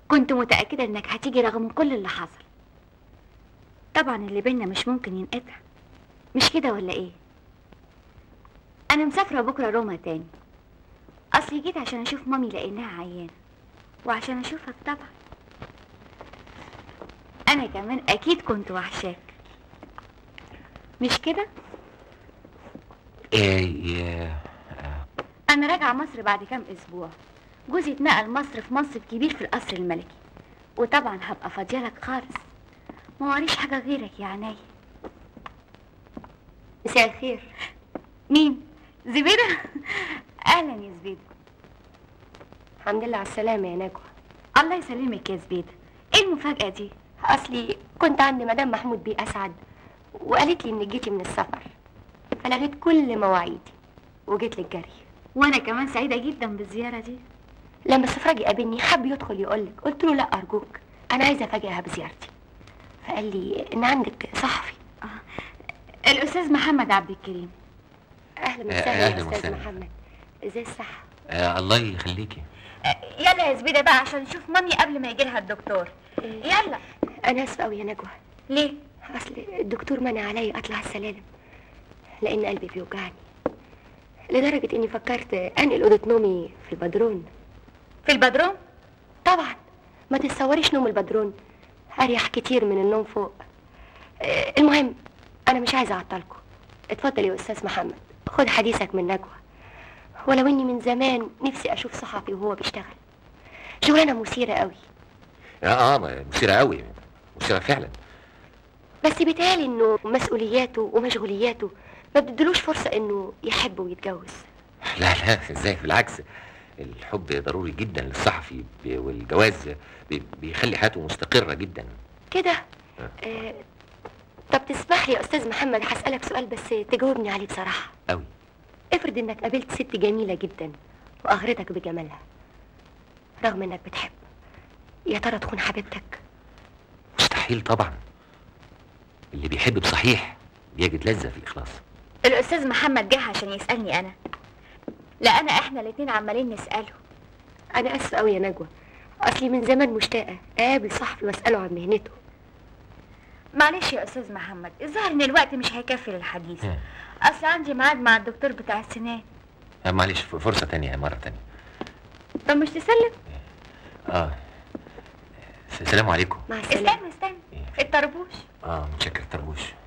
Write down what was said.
كنت متأكدة انك هتيجي رغم كل اللي حصل طبعا اللي بينا مش ممكن ينقطع مش كده ولا ايه انا مسافرة بكرة روما تاني اصلي جيت عشان اشوف مامي لانها عيانة وعشان اشوفك طبعا انا كمان اكيد كنت وحشاك مش كده ايه يا انا راجعة مصر بعد كام اسبوع جوزي اتنقل مصر في منصب كبير في القصر الملكي وطبعا هبقى فاضيالك خالص ما وريش حاجة غيرك يا عينيا مساء الخير مين زبيدة اهلا يا زبيدة الحمد لله على السلامة يا نجوى الله يسلمك يا زبيدة ايه المفاجأة دي أصلي كنت عند مدام محمود بيه أسعد وقالت لي إنك جيتي من السفر فلغيت كل مواعيدي وجيت لك جري وانا كمان سعيدة جدا بالزيارة دي لما السفراجي قابلني حب يدخل يقولك قلت له لا أرجوك أنا عايزة أفاجئها بزيارتي فقال لي إن عندك صحفي الاستاذ محمد عبد الكريم أهلا آه، وسهلا أهلاً يا أستاذ وسهلاً. محمد إزاي الصحة؟ آه الله يخليكي يلا يا زبيدة بقى عشان نشوف مامي قبل ما يجيلها الدكتور يلا أنا آسفة أوي يا نجوى ليه أصل الدكتور منع عليا أطلع السلالم لأن قلبي بيوجعني لدرجة إني فكرت أنقل أوضة نومي في البدرون في البدروم طبعا ما تتصوريش نوم البدرون أريح كتير من النوم فوق آه، المهم أنا مش عايزة أعطلكم اتفضل يا أستاذ محمد خد حديثك من نجوى ولو إني من زمان نفسي أشوف صحفي وهو بيشتغل شغلانة مثيرة قوي اه اه ما- مثيرة قوي مثيرة فعلا بس بيتهيألي إنه مسؤولياته ومشغولياته ما بتدلوش فرصة إنه يحب ويتجوز لا لا ازاي بالعكس الحب ضروري جدا للصحفي ب- والجواز بي- بيخلي حياته مستقرة جدا كده آه، طب تسمح لي يا أستاذ محمد هسألك سؤال بس تجاوبني عليه بصراحة قوي افرض انك قابلت ست جميلة جدا واغرتك بجمالها رغم انك بتحب يا ترى تكون حبيبتك مستحيل طبعا اللي بيحب بصحيح بيجد لذة في الإخلاص الاستاذ محمد جه عشان يسالني انا لا انا احنا الاتنين عمالين نساله انا اسفة قوي يا نجوى اصلي من زمان مشتاقة اقابل صحفي واسأله عن مهنته معلش يا استاذ محمد الظاهر ان الوقت مش هيكفي للحديث مم. اصل عندي ميعاد مع الدكتور بتاع السنان آه معلش ف- فرصة تانية مرة تانية طب مش تسلم اه س- السلام عليكم مع السلامة استنى استنى الطربوش اه متشكر طربوش